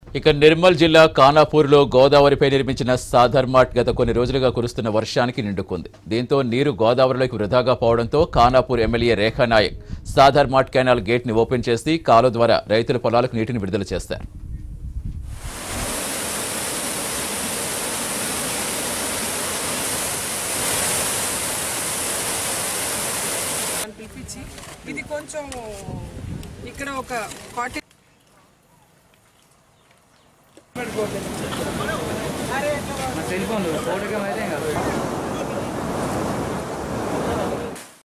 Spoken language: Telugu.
ఇక నిర్మల్ జిల్లా ఖానాపూర్లో గోదావరిపై నిర్మించిన సాధర్ మార్ట్ గత కొన్ని రోజులుగా కురుస్తున్న వర్షానికి నిండుకుంది దీంతో నీరు గోదావరిలోకి వృధాగా పోవడంతో Khanapur MLA Rekha Naik Sadarmat canal gate ని ఓపెన్ చేసి కాలు ద్వారా రైతుల పొలాలకు నీటిని విడుదల చేస్తారు అని పిలిపించి ఇది కొంచెం ఇక్కడ ఒక ఫార్టీ సెల్ ఫోన్ ఫోటో అయితే కాదు